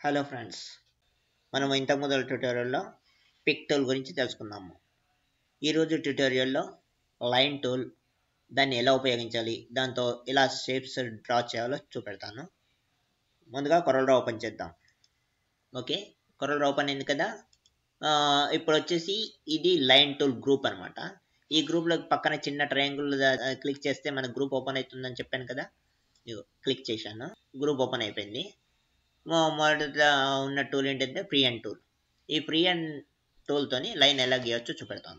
hello friends మనం ఇంతకు మొదల ట్యూటోరియల్లో పిక్ టూల్ గురించి తెలుసుకుందాము ఈరోజు ట్యూటోరియల్లో లైన్ టూల్ దాన్ని ఎలా ఉపయోగించాలి దాంతో ఎలా షేప్స్ డ్రా చేయాలో చూపెడతాను ముందుగా కొరల్ ఓపెన్ చేద్దాం ఓకే కొరల్ ఓపెన్ అయింది కదా ఆ, ఇప్పుడు వచ్చేసి ఇది లైన్ టూల్ గ్రూప్ అనమాట ఈ గ్రూప్లో పక్కన చిన్న ట్రయాంగిల్ క్లిక్ చేస్తే మన గ్రూప్ ఓపెన్ అవుతుందని చెప్పాను కదా ఇదిగో క్లిక్ చేశాను గ్రూప్ ఓపెన్ అయిపోయింది మొ- మొదట ఉన్న టూల్ ఏంటంటే ఫ్రీ అండ్ టూల్ ఈ ఫ్రీ అండ్ టూల్తోని లైన్ ఎలా గీయవచ్చో చూపెడతాను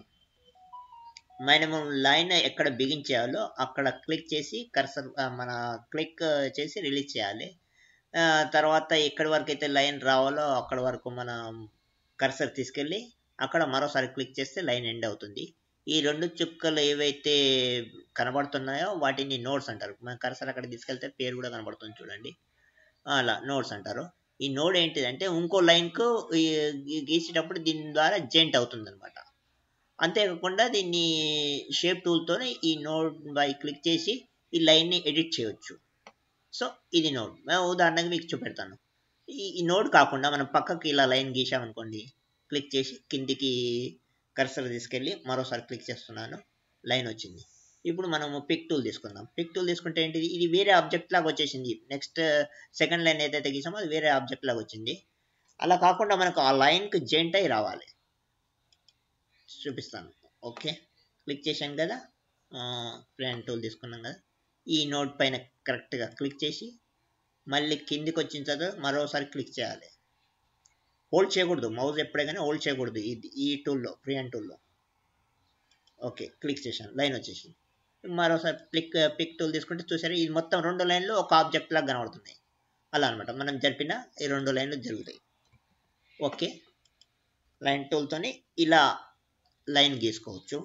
మనము లైన్ ఎక్కడ బిగించేయాలో అక్కడ క్లిక్ చేసి కర్సర్ మన క్లిక్ చేసి రిలీజ్ చేయాలి ఆ, తర్వాత ఎక్కడి వరకు అయితే లైన్ రావాలో అక్కడ వరకు మనం కర్సర్ తీసుకెళ్ళి అక్కడ మరోసారి క్లిక్ చేస్తే లైన్ ఎండ్ అవుతుంది ఈ రెండు చుక్కలు ఏవైతే కనబడుతున్నాయో వాటిని నోట్స్ అంటారు మన కర్సర్ అక్కడ తీసుకెళ్తే పేరు కూడా కనబడుతుంది చూడండి అలా నోట్స్ అంటారు ఈ నోడ్ ఏంటిదంటే ఇంకో లైన్కు గీసేటప్పుడు దీని ద్వారా జెంట్ అవుతుంది అనమాట అంతేకాకుండా దీన్ని షేప్ టూల్తోనే ఈ నోడ్ బై క్లిక్ చేసి ఈ లైన్ని ఎడిట్ చేయొచ్చు సో ఇది నోడ్ ఉదాహరణకి మీకు చూపెడతాను ఈ ఈ నోడ్ కాకుండా మనం పక్కకి ఇలా లైన్ గీసామనుకోండి క్లిక్ చేసి కిందికి కర్సర్ తీసుకెళ్ళి మరోసారి క్లిక్ చేస్తున్నాను లైన్ వచ్చింది ఇప్పుడు మనము పిక్ టూల్ తీసుకుందాం పిక్ టూల్ తీసుకుంటే ఏంటిది ఇది వేరే ఆబ్జెక్ట్ లాగా వచ్చేసింది నెక్స్ట్ సెకండ్ లైన్ ఏదైతే గీసామో అది వేరే ఆబ్జెక్ట్ లాగా వచ్చింది అలా కాకుండా మనకు ఆ లైన్కి జెంట్ అయి రావాలి చూపిస్తాను ఓకే క్లిక్ చేశాను కదా ఫ్రెండ్ టూల్ తీసుకున్నాం కదా ఈ నోట్ పైన కరెక్ట్గా క్లిక్ చేసి మళ్ళీ కిందికి వచ్చిన తర్వాత మరోసారి క్లిక్ చేయాలి హోల్డ్ చేయకూడదు మౌజ్ ఎప్పుడైనా హోల్డ్ చేయకూడదు ఇది ఈ టూల్లో ఫ్రీ అండ్ టూల్లో ఓకే క్లిక్ చేశాను లైన్ వచ్చేసింది మరోసారి క్లిక్ పిక్ టూల్ తీసుకుంటే చూసారు ఇది మొత్తం రెండు లైన్లు ఒక ఆబ్జెక్ట్ లాగా కనబడుతున్నాయి అలా అనమాట మనం జరిపిన ఈ రెండు లైన్లు జరుగుతాయి ఓకే లైన్ టూల్తోని ఇలా లైన్ గీసుకోవచ్చు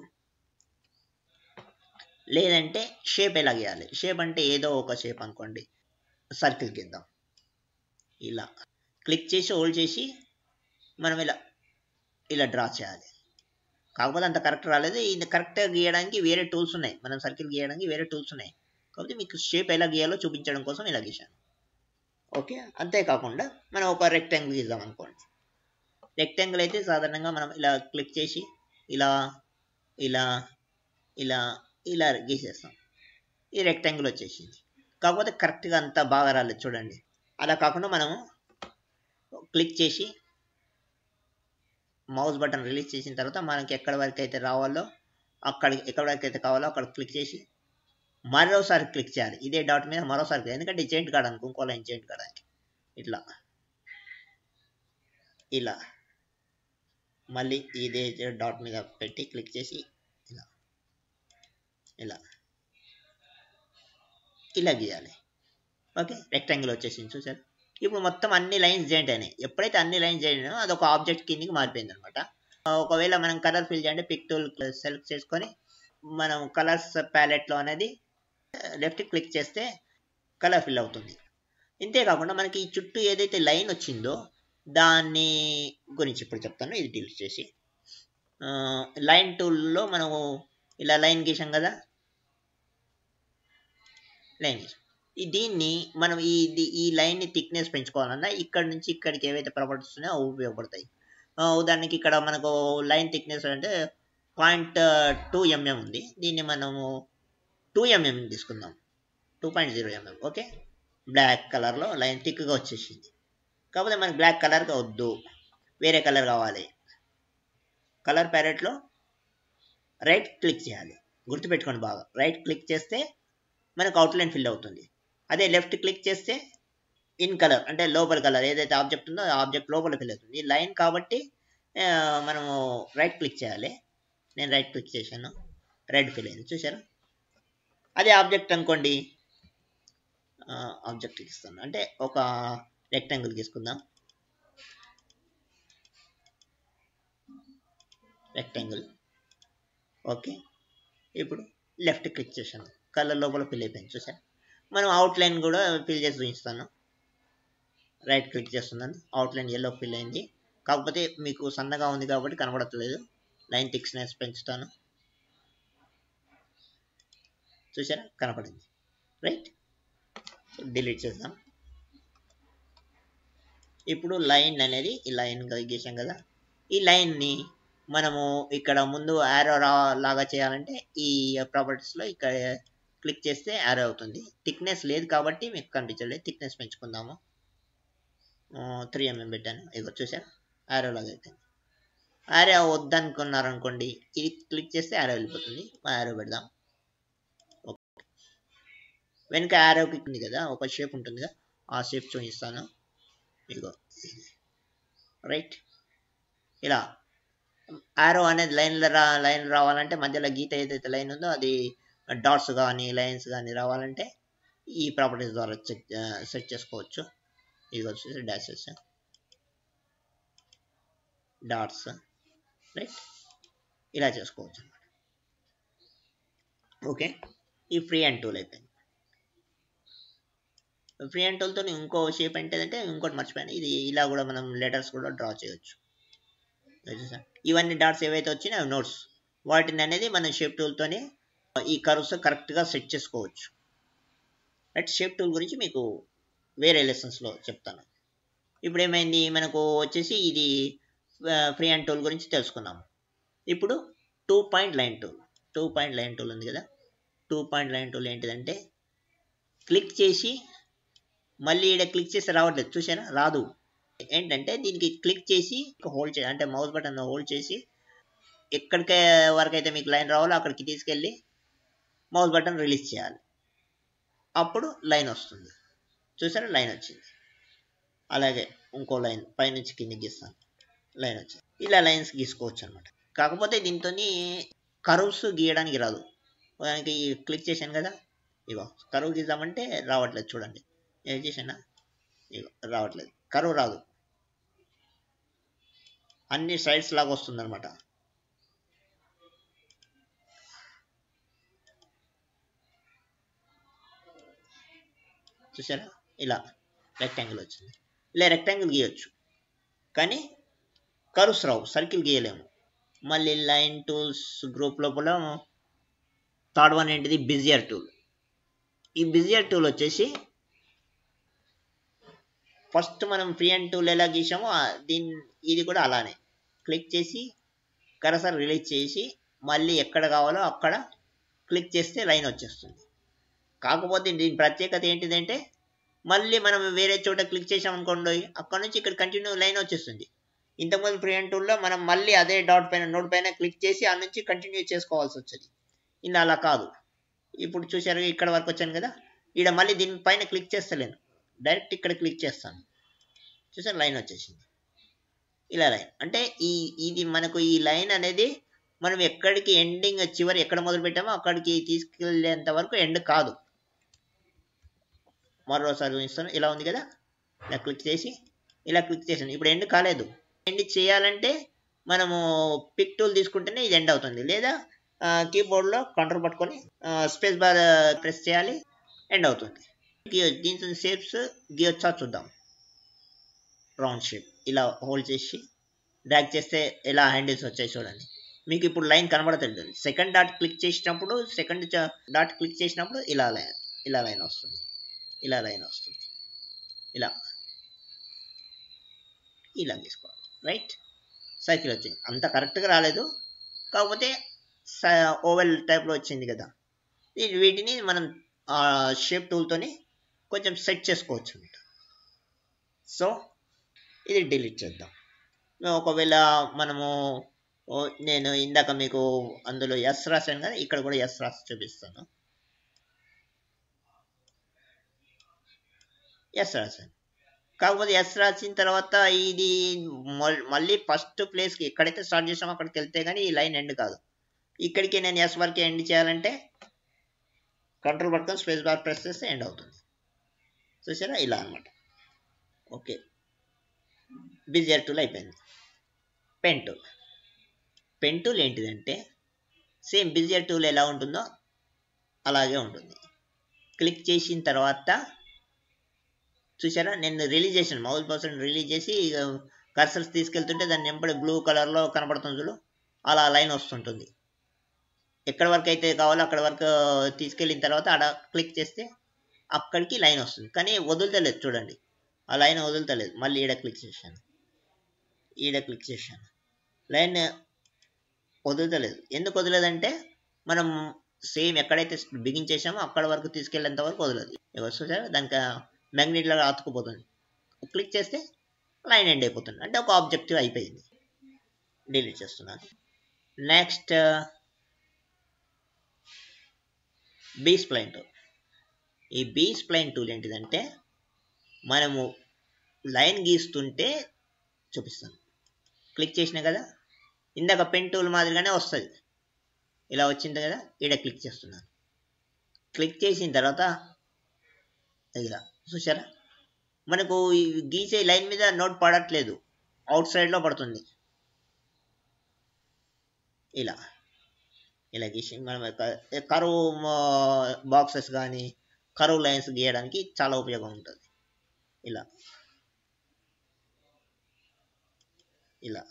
లేదంటే షేప్ ఎలా గీయాలి షేప్ అంటే ఏదో ఒక షేప్ అనుకోండి సర్కిల్ గీద్దాం ఇలా క్లిక్ చేసి హోల్డ్ చేసి మనం ఇలా ఇలా డ్రా చేయాలి కాకపోతే అంత కరెక్ట్ రాలేదు ఇది కరెక్ట్గా గీయడానికి వేరే టూల్స్ ఉన్నాయి మనం సర్కిల్ గీయడానికి వేరే టూల్స్ ఉన్నాయి కాబట్టి మీకు షేప్ ఎలా గీయాలో చూపించడం కోసం ఇలా గీశాను ఓకే అంతేకాకుండా మనం ఒక రెక్టాంగిల్ గీద్దాం అనుకోండి రెక్టాంగిల్ అయితే సాధారణంగా మనం ఇలా క్లిక్ చేసి ఇలా ఇలా ఇలా ఇలా గీసేస్తాం ఈ రెక్టాంగిల్ వచ్చేసింది కాకపోతే కరెక్ట్గా అంత బాగా రాలేదు చూడండి అలా కాకుండా మనము క్లిక్ చేసి మౌస్ బటన్ రిలీజ్ చేసిన తర్వాత మనకి ఎక్కడి వరకు అయితే రావాలో అక్కడ ఎక్కడి వరకు అయితే కావాలో అక్కడ క్లిక్ చేసి మరోసారి క్లిక్ చేయాలి ఇదే డాట్ మీద మరోసారి click- ఎందుకంటే జాయింట్ కావడానికి ఇంకో లైన్ జాయింట్ కావడానికి ఇట్లా ఇలా మళ్ళీ ఇదే డాట్ మీద పెట్టి క్లిక్ చేసి ఇలా ఇలా ఇలా గీయాలి ఓకే రెక్టాంగిల్ వచ్చేసింది చూసారు ఇప్పుడు మొత్తం అన్ని లైన్స్ జాయింట్ అయినాయి ఎప్పుడైతే అన్ని లైన్స్ జాయింట్ అయినాయో అది ఒక ఆబ్జెక్ట్ కిందికి మారిపోయింది అనమాట ఒకవేళ మనం కలర్ ఫిల్ చేయాలంటే పిక్ టూల్ సెలెక్ట్ చేసుకొని మనం కలర్స్ ప్యాలెట్లో అనేది లెఫ్ట్ క్లిక్ చేస్తే కలర్ ఫిల్ అవుతుంది ఇంతేకాకుండా మనకి ఈ చుట్టూ ఏదైతే లైన్ వచ్చిందో దాన్ని గురించి ఇప్పుడు చెప్తాను ఇది డిలీట్ చేసి లైన్ టూల్లో మనము ఇలా లైన్ గీసాం కదా లైన్ గీసాం ఈ దీన్ని మనం ఈ ఇది- ఈ లైన్ని థిక్నెస్ పెంచుకోవాలన్నా ఇక్కడ నుంచి ఇక్కడికి ఏవైతే ప్రాపర్టీస్ ఉన్నాయో అవి ఉపయోగపడతాయి ఆ, ఉదాహరణకి ఇక్కడ మనకు లైన్ థిక్నెస్ అంటే పాయింట్ టూ ఎంఎం ఉంది దీన్ని మనము టూ ఎంఎం తీసుకుందాం two point zero mm okay black కలర్లో లైన్ థిక్గా వచ్చేసింది కాకపోతే మనకి బ్లాక్ కలర్గా వద్దు వేరే కలర్ కావాలి కలర్ ప్యారెట్లో రైట్ క్లిక్ చేయాలి గుర్తుపెట్టుకోండి బాగా రైట్ క్లిక్ చేస్తే మనకు అవుట్లైన్ ఫిల్ అవుతుంది అదే లెఫ్ట్ క్లిక్ చేస్తే ఇన్ కలర్ అంటే లోపల కలర్ ఏదైతే ఆబ్జెక్ట్ ఉందో ఆ ఆబ్జెక్ట్ లోపల ఫిల్ అవుతుంది ఈ లైన్ కాబట్టి ఆ, మనము రైట్ క్లిక్ చేయాలి నేను రైట్ క్లిక్ చేశాను రెడ్ ఫిల్ అయింది చూసారా అదే ఆబ్జెక్ట్ అనుకోండి ఆబ్జెక్ట్ ఇస్తాను అంటే ఒక రెక్టాంగిల్ తీసుకుందాం రెక్టాంగిల్ ఓకే ఇప్పుడు లెఫ్ట్ క్లిక్ చేశాను కలర్ లోపల ఫిల్ అయిపోయింది చూసారా మనం అవుట్లైన్ కూడా ఫిల్ చేసి చూపిస్తాను రైట్ క్లిక్ చేస్తున్నాను అవుట్లైన్ ఎల్లో ఫిల్ అయింది కాకపోతే మీకు సన్నగా ఉంది కాబట్టి కనబడట్లేదు లైన్ థిక్నెస్ పెంచుతాను చూసారా కనపడింది రైట్ డిలీట్ చేద్దాం ఇప్పుడు లైన్ అనేది ఈ లైన్ గీసాం కదా ఈ లైన్ని మనము ఇక్కడ ముందు యారో రా లాగా చేయాలంటే ఈ ప్రాపర్టీస్లో ఇక్కడ క్లిక్ చేస్తే యారో అవుతుంది థిక్నెస్ లేదు కాబట్టి మీకు కనిపించలేదు థిక్నెస్ పెంచుకుందాము త్రీ ఎంఎం పెట్టాను ఇగో చూసా యారో లాగా అయితే యారో వద్దనుకున్నారనుకోండి ఇది క్లిక్ చేస్తే యారో వెళ్ళిపోతుంది యారో పెడదాం వెనుక యారో క్లిక్ ఉంది కదా ఒక షేప్ ఉంటుంది కదా ఆ షేప్ చూపిస్తాను ఇగో రైట్ ఇలా యారో అనేది లైన్ రా లైన్ రావాలంటే మధ్యలో గీత ఏదైతే లైన్ ఉందో అది డాట్స్ కానీ లైన్స్ కానీ రావాలంటే ఈ ప్రాపర్టీస్ ద్వారా సెట్ సెట్ చేసుకోవచ్చు ఇది వచ్చేసి డాషెస్ డాట్స్ రైట్ ఇలా చేసుకోవచ్చు అనమాట ఓకే ఈ ఫ్రీ అండ్ టూల్ అయిపోయింది ఫ్రీ అండ్ టూల్తో ఇంకో షేప్ ఏంటంటే ఇంకోటి మర్చిపోయాను ఇది ఇలా కూడా మనం లెటర్స్ కూడా డ్రా చేయొచ్చు ఇవన్నీ డాట్స్ ఏవైతే వచ్చినాయో నోట్స్ వాటిని అనేది మనం షేప్ టూల్తోనే ఈ కర్వ్స్ కరెక్ట్గా సెట్ చేసుకోవచ్చు రైట్ షేప్ టూల్ గురించి మీకు వేరే లెసన్స్లో చెప్తాను ఇప్పుడు ఏమైంది మనకు వచ్చేసి ఇది ఫ్రీ అండ్ టూల్ గురించి తెలుసుకున్నాము ఇప్పుడు two point line tool two point line tool ఉంది కదా టూ పాయింట్ లైన్ టూల్ ఏంటిదంటే క్లిక్ చేసి మళ్ళీ ఇక్కడ క్లిక్ చేసి రావట్లేదు చూసారా రాదు ఏంటంటే దీనికి క్లిక్ చేసి హోల్డ్ చేయాలి అంటే మౌస్ బటన్ హోల్డ్ చేసి ఎక్కడికి వరకు అయితే మీకు లైన్ రావాలో అక్కడికి తీసుకెళ్ళి మౌస్ బటన్ రిలీజ్ చేయాలి అప్పుడు లైన్ వస్తుంది చూసారా లైన్ వచ్చింది అలాగే ఇంకో లైన్ పైనుంచి కిందికి గీస్తాను లైన్ వచ్చింది ఇలా లైన్స్ గీసుకోవచ్చు అనమాట కాకపోతే దీంతో కరువ్స్ గీయడానికి రాదు దానికి క్లిక్ చేశాను కదా ఇగో కరువు గీద్దామంటే రావట్లేదు చూడండి ఏం చేసానా ఇగో రావట్లేదు కరువు రాదు అన్ని సైడ్స్ లాగా వస్తుంది అనమాట చూసారా ఇలా రెక్టాంగిల్ వచ్చింది ఇలా రెక్టాంగిల్ గీయొచ్చు కానీ కరుస్ రావు సర్కిల్ గీయలేము మళ్ళీ లైన్ టూల్స్ గ్రూప్ లోపల థర్డ్ వన్ ఏంటిది బిజియర్ టూల్ ఈ బిజియర్ టూల్ వచ్చేసి ఫస్ట్ మనం ఫ్రీ అండ్ టూల్ ఎలా గీసామో దీని ఇది కూడా అలానే క్లిక్ చేసి కరసర్ రిలీజ్ చేసి మళ్ళీ ఎక్కడ కావాలో అక్కడ క్లిక్ చేస్తే లైన్ వచ్చేస్తుంది కాకపోతే దీని ప్రత్యేకత ఏంటిదంటే మళ్ళీ మనం వేరే చోట క్లిక్ చేసాం అనుకోండి అక్కడ నుంచి ఇక్కడ కంటిన్యూ లైన్ వచ్చేస్తుంది ఇంతకుముందు ఫ్రీ అండ్ టూల్లో మనం మళ్ళీ అదే డాట్ పైన నోట్ పైన క్లిక్ చేసి ఆ నుంచి కంటిన్యూ చేసుకోవాల్సి వచ్చేది ఇలా అలా కాదు ఇప్పుడు చూసారు ఇక్కడ వరకు వచ్చాను కదా ఇక్కడ మళ్ళీ దీనిపైన క్లిక్ చేస్తలేను డైరెక్ట్ ఇక్కడ క్లిక్ చేస్తాను చూసారు లైన్ వచ్చేసింది ఇలా లైన్ అంటే ఈ ఇది మనకు ఈ లైన్ అనేది మనం ఎక్కడికి ఎండింగ్ చివరి ఎక్కడ మొదలు పెట్టామో అక్కడికి తీసుకెళ్ళేంత వరకు ఎండ్ కాదు మరోసారి చూపిస్తాను ఇలా ఉంది కదా ఇలా క్లిక్ చేసి ఇలా క్లిక్ చేసాను ఇప్పుడు ఎండ్ కాలేదు ఎండ్ చేయాలంటే మనము పిక్ టూల్ తీసుకుంటేనే ఇది ఎండ్ అవుతుంది లేదా కీబోర్డ్లో కంట్రోల్ పట్టుకొని స్పేస్ బార్ ప్రెస్ చేయాలి ఎండ్ అవుతుంది దీంతో షేప్స్ గీయొచ్చా చూద్దాం రౌండ్ షేప్ ఇలా హోల్డ్ చేసి డ్రాగ్ చేస్తే ఎలా హ్యాండిల్స్ వచ్చాయి చూడండి మీకు ఇప్పుడు లైన్ కనబడుతుంది సెకండ్ డాట్ క్లిక్ చేసినప్పుడు సెకండ్ డాట్ క్లిక్ చేసినప్పుడు ఇలా లైన్ ఇలా లైన్ వస్తుంది ఇలా లైన్ వస్తుంది ఇలా ఇలా తీసుకోవాలి రైట్ సైకిల్ వచ్చింది అంత కరెక్ట్గా రాలేదు కాకపోతే ఓవెల్ టైప్లో వచ్చింది కదా వీటిని మనం షేప్ టూల్తోని కొంచెం సెట్ చేసుకోవచ్చు అనమాట సో ఇది డిలీట్ చేద్దాం ఒకవేళ మనము నేను ఇందాక మీకు అందులో ఎస్ రాశాను కదా ఇక్కడ కూడా ఎస్ రాసి చూపిస్తాను ఎస్ రాశాను కాకపోతే ఎస్ రాసిన తర్వాత ఇది మళ్ళీ ఫస్ట్ ప్లేస్కి ఎక్కడైతే స్టార్ట్ చేసామో అక్కడికి వెళ్తే కానీ ఈ లైన్ ఎండ్ కాదు ఇక్కడికి నేను ఎస్ వరకు ఎండ్ చేయాలంటే కంట్రోల్ పట్టుకొని స్పేస్ బార్ ప్రెస్ చేస్తే ఎండ్ అవుతుంది చూసారా ఇలా అనమాట ఓకే బిజియర్ టూల్ అయిపోయింది పెన్ టూల్ పెన్ టూల్ ఏంటిదంటే సేమ్ బిజియర్ టూల్ ఎలా ఉంటుందో అలాగే ఉంటుంది క్లిక్ చేసిన తర్వాత చూసారా నేను రిలీజ్ చేశాను మౌస్ పర్సన్ రిలీజ్ చేసి కర్సర్స్ తీసుకెళ్తుంటే దాన్ని ఎంపడి బ్లూ కలర్లో కనబడుతుంది చూడు అలా లైన్ వస్తుంటుంది ఎక్కడ వరకు అయితే కావాలో అక్కడ వరకు తీసుకెళ్ళిన తర్వాత అక్కడ క్లిక్ చేస్తే అక్కడికి లైన్ వస్తుంది కానీ వదులుతలేదు చూడండి ఆ లైన్ వదులుతలేదు మళ్ళీ ఈడ క్లిక్ చేశాను ఈడ క్లిక్ చేశాను లైన్ వదులుతలేదు ఎందుకు వదలలేదంటే మనం సేమ్ ఎక్కడైతే బిగించేసామో అక్కడ వరకు తీసుకెళ్ళేంత వరకు వదలదు చూసారా దానికి మ్యాగ్నెట్ లాగా అతుకుపోతుంది క్లిక్ చేస్తే లైన్ ఎండ్ అయిపోతుంది అంటే ఒక ఆబ్జెక్టివ్ అయిపోయింది డిలీట్ చేస్తున్నాను నెక్స్ట్ బీ స్ప్లైన్ టూల్ ఈ బీ స్ప్లైన్ టూల్ ఏంటిదంటే మనము లైన్ గీస్తుంటే చూపిస్తాను క్లిక్ చేసినా కదా ఇందాక పెన్ టూల్ మాదిరిగానే వస్తుంది ఇలా వచ్చింది కదా ఈడ క్లిక్ చేస్తున్నాను క్లిక్ చేసిన తర్వాత ఇలా చూసారా మనకు ఈ గీసే లైన్ మీద నోట్ పడట్లేదు అవుట్ సైడ్లో పడుతుంది ఇలా ఇలా గీసి మనం కరువు బాక్సెస్ కానీ కరువు లైన్స్ గీయడానికి చాలా ఉపయోగం ఉంటుంది ఇలా ఇలా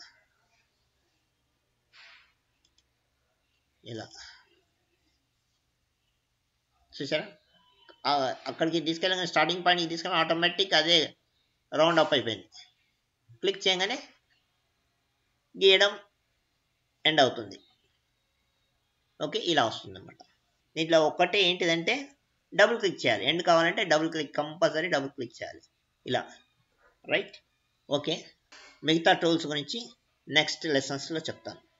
ఇలా చూసారా అక్కడికి తీసుకెళ్ళగానే స్టార్టింగ్ పాయింట్కి తీసుకెళ్ళి ఆటోమేటిక్ అదే రౌండ్ అప్ అయిపోయింది క్లిక్ చేయగానే గీయడం ఎండ్ అవుతుంది ఓకే ఇలా వస్తుంది అనమాట దీంట్లో ఒక్కటే ఏంటిదంటే డబుల్ క్లిక్ చేయాలి ఎండ్ కావాలంటే double click compulsory double click చేయాలి ఇలా రైట్ ఓకే మిగతా టూల్స్ గురించి నెక్స్ట్ లెసన్స్లో చెప్తాను